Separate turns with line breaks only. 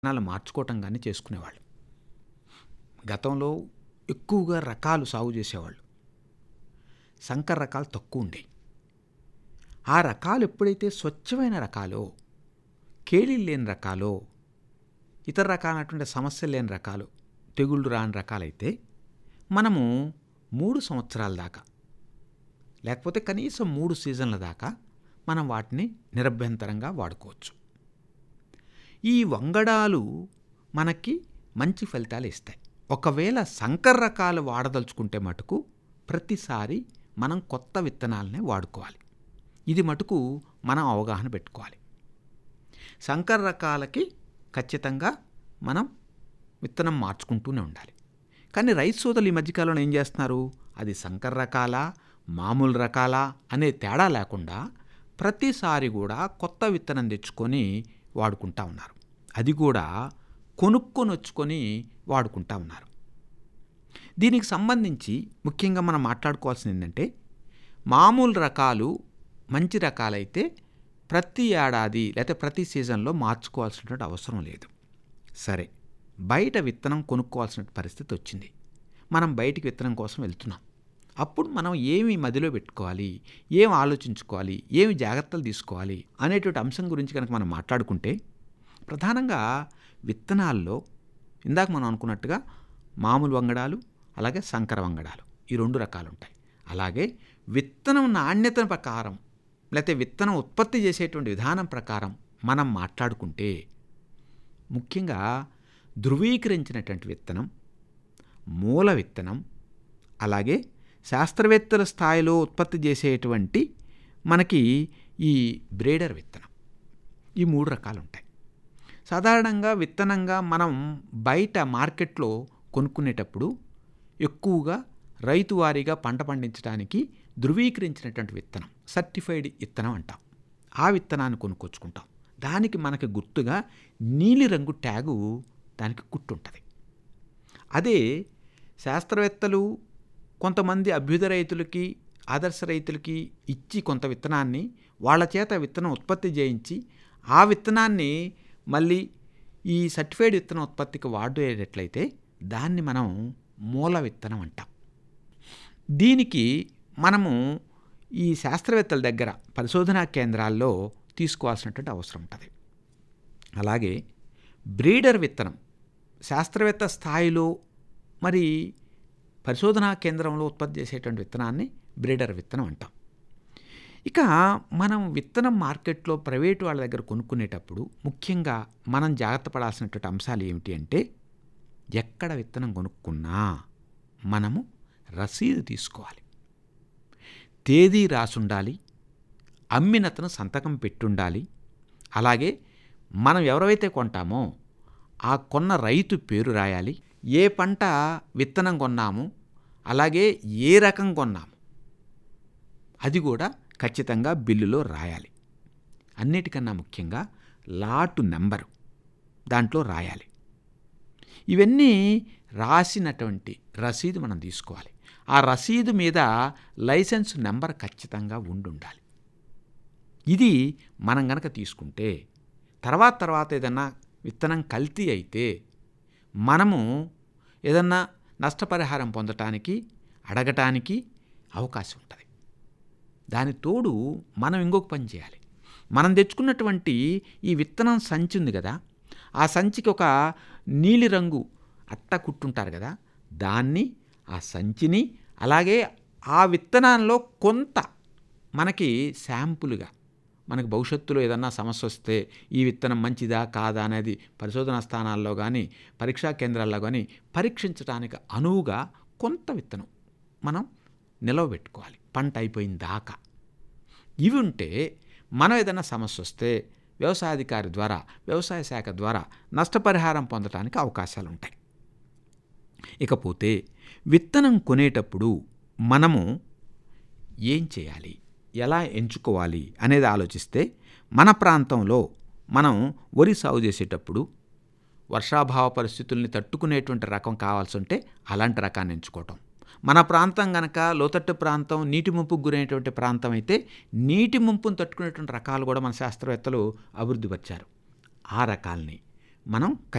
విత్తనాలు మార్చుకోవటం కానీ చేసుకునేవాళ్ళు గతంలో ఎక్కువగా రకాలు సాగు చేసేవాళ్ళు సంకర రకాలు తక్కువ ఉండేవి ఆ రకాలు ఎప్పుడైతే స్వచ్ఛమైన రకాలో కేళీలు లేని రకాలో ఇతర రకాలైనటువంటి సమస్యలు లేని రకాలు తెగుళ్ళు రాని రకాలైతే మనము మూడు సంవత్సరాల దాకా లేకపోతే కనీసం మూడు సీజన్ల దాకా మనం వాటిని నిరభ్యంతరంగా వాడుకోవచ్చు ఈ వంగడాలు మనకి మంచి ఫలితాలు ఇస్తాయి ఒకవేళ సంకర రకాలు వాడదలుచుకుంటే మటుకు ప్రతిసారి మనం కొత్త విత్తనాలనే వాడుకోవాలి ఇది మటుకు మనం అవగాహన పెట్టుకోవాలి సంకర రకాలకి ఖచ్చితంగా మనం విత్తనం మార్చుకుంటూనే ఉండాలి కానీ రైతు సోదరులు ఈ మధ్యకాలంలో ఏం చేస్తున్నారు అది సంకర రకాలా మామూలు రకాలా అనే తేడా లేకుండా ప్రతిసారి కూడా కొత్త విత్తనం తెచ్చుకొని వాడుకుంటా ఉన్నారు అది కూడా కొనుక్కొని వచ్చుకొని వాడుకుంటా ఉన్నారు దీనికి సంబంధించి ముఖ్యంగా మనం మాట్లాడుకోవాల్సింది ఏంటంటే మామూలు రకాలు మంచి రకాలైతే ప్రతి ఏడాది లేకపోతే ప్రతి సీజన్లో మార్చుకోవాల్సినటువంటి అవసరం లేదు సరే బయట విత్తనం కొనుక్కోవాల్సిన పరిస్థితి వచ్చింది మనం బయటికి విత్తనం కోసం వెళ్తున్నాం అప్పుడు మనం ఏమి మదిలో పెట్టుకోవాలి ఏం ఆలోచించుకోవాలి ఏమి జాగ్రత్తలు తీసుకోవాలి అనేటువంటి అంశం గురించి కనుక మనం మాట్లాడుకుంటే ప్రధానంగా విత్తనాల్లో ఇందాక మనం అనుకున్నట్టుగా మామూలు వంగడాలు అలాగే సంకర వంగడాలు ఈ రెండు రకాలు ఉంటాయి అలాగే విత్తనం నాణ్యత ప్రకారం లేకపోతే విత్తనం ఉత్పత్తి చేసేటువంటి విధానం ప్రకారం మనం మాట్లాడుకుంటే ముఖ్యంగా ధృవీకరించినటువంటి విత్తనం మూల విత్తనం అలాగే శాస్త్రవేత్తల స్థాయిలో ఉత్పత్తి చేసేటువంటి మనకి ఈ బ్రేడర్ విత్తనం ఈ మూడు రకాలు ఉంటాయి సాధారణంగా విత్తనంగా మనం బయట మార్కెట్లో కొనుక్కునేటప్పుడు ఎక్కువగా రైతు వారీగా పంట పండించడానికి ధృవీకరించినటువంటి విత్తనం సర్టిఫైడ్ విత్తనం అంటాం ఆ విత్తనాన్ని కొనుక్కొచ్చుకుంటాం దానికి మనకి గుర్తుగా నీలిరంగు ట్యాగు దానికి గుర్తుంటుంది అదే శాస్త్రవేత్తలు కొంతమంది అభ్యుద రైతులకి ఆదర్శ రైతులకి ఇచ్చి కొంత విత్తనాన్ని వాళ్ళ చేత విత్తనం ఉత్పత్తి చేయించి ఆ విత్తనాన్ని మళ్ళీ ఈ సర్టిఫైడ్ విత్తనం ఉత్పత్తికి వాడేటట్లయితే దాన్ని మనం మూల విత్తనం అంటాం దీనికి మనము ఈ శాస్త్రవేత్తల దగ్గర పరిశోధనా కేంద్రాల్లో తీసుకోవాల్సినటువంటి అవసరం ఉంటుంది అలాగే బ్రీడర్ విత్తనం శాస్త్రవేత్త స్థాయిలో మరి పరిశోధనా కేంద్రంలో ఉత్పత్తి చేసేటువంటి విత్తనాన్ని బ్రీడర్ విత్తనం అంటాం ఇక మనం విత్తనం మార్కెట్లో ప్రైవేటు వాళ్ళ దగ్గర కొనుక్కునేటప్పుడు ముఖ్యంగా మనం జాగ్రత్త పడాల్సినటువంటి అంశాలు ఏమిటి అంటే ఎక్కడ విత్తనం కొనుక్కున్నా మనము రసీదు తీసుకోవాలి తేదీ రాసుండాలి అమ్మినతను సంతకం పెట్టుండాలి అలాగే మనం ఎవరైతే కొంటామో ఆ కొన్న రైతు పేరు రాయాలి ఏ పంట విత్తనం కొన్నాము అలాగే ఏ రకం కొన్నాము అది కూడా ఖచ్చితంగా బిల్లులో రాయాలి అన్నిటికన్నా ముఖ్యంగా లాటు నెంబరు దాంట్లో రాయాలి ఇవన్నీ రాసినటువంటి రసీదు మనం తీసుకోవాలి ఆ రసీదు మీద లైసెన్స్ నెంబర్ ఖచ్చితంగా ఉండుండాలి ఇది మనం గనక తీసుకుంటే తర్వాత తర్వాత ఏదన్నా విత్తనం కల్తీ అయితే మనము ఏదన్నా నష్టపరిహారం పొందటానికి అడగటానికి అవకాశం ఉంటుంది దాని తోడు మనం ఇంకొక పని చేయాలి మనం తెచ్చుకున్నటువంటి ఈ విత్తనం సంచి ఉంది కదా ఆ సంచికి ఒక నీలిరంగు అట్ట కుట్టుంటారు కదా దాన్ని ఆ సంచిని అలాగే ఆ విత్తనాల్లో కొంత మనకి శాంపుల్గా మనకు భవిష్యత్తులో ఏదన్నా సమస్య వస్తే ఈ విత్తనం మంచిదా కాదా అనేది పరిశోధనా స్థానాల్లో కానీ పరీక్షా కేంద్రాల్లో కానీ పరీక్షించడానికి అనువుగా కొంత విత్తనం మనం నిలవబెట్టుకోవాలి పంట అయిపోయిన దాకా ఇవి ఉంటే మనం ఏదైనా సమస్య వస్తే వ్యవసాయాధికారి ద్వారా వ్యవసాయ శాఖ ద్వారా నష్టపరిహారం పొందడానికి అవకాశాలు ఉంటాయి ఇకపోతే విత్తనం కొనేటప్పుడు మనము ఏం చేయాలి ఎలా ఎంచుకోవాలి అనేది ఆలోచిస్తే మన ప్రాంతంలో మనం వరి సాగు చేసేటప్పుడు వర్షాభావ పరిస్థితుల్ని తట్టుకునేటువంటి రకం కావాల్సి ఉంటే అలాంటి రకాన్ని ఎంచుకోవటం మన ప్రాంతం గనక లోతట్టు ప్రాంతం నీటి ముంపుకు గురైనటువంటి ప్రాంతం అయితే నీటి ముంపును తట్టుకునేటువంటి రకాలు కూడా మన శాస్త్రవేత్తలు అభివృద్ధి పరిచారు ఆ రకాల్ని మనం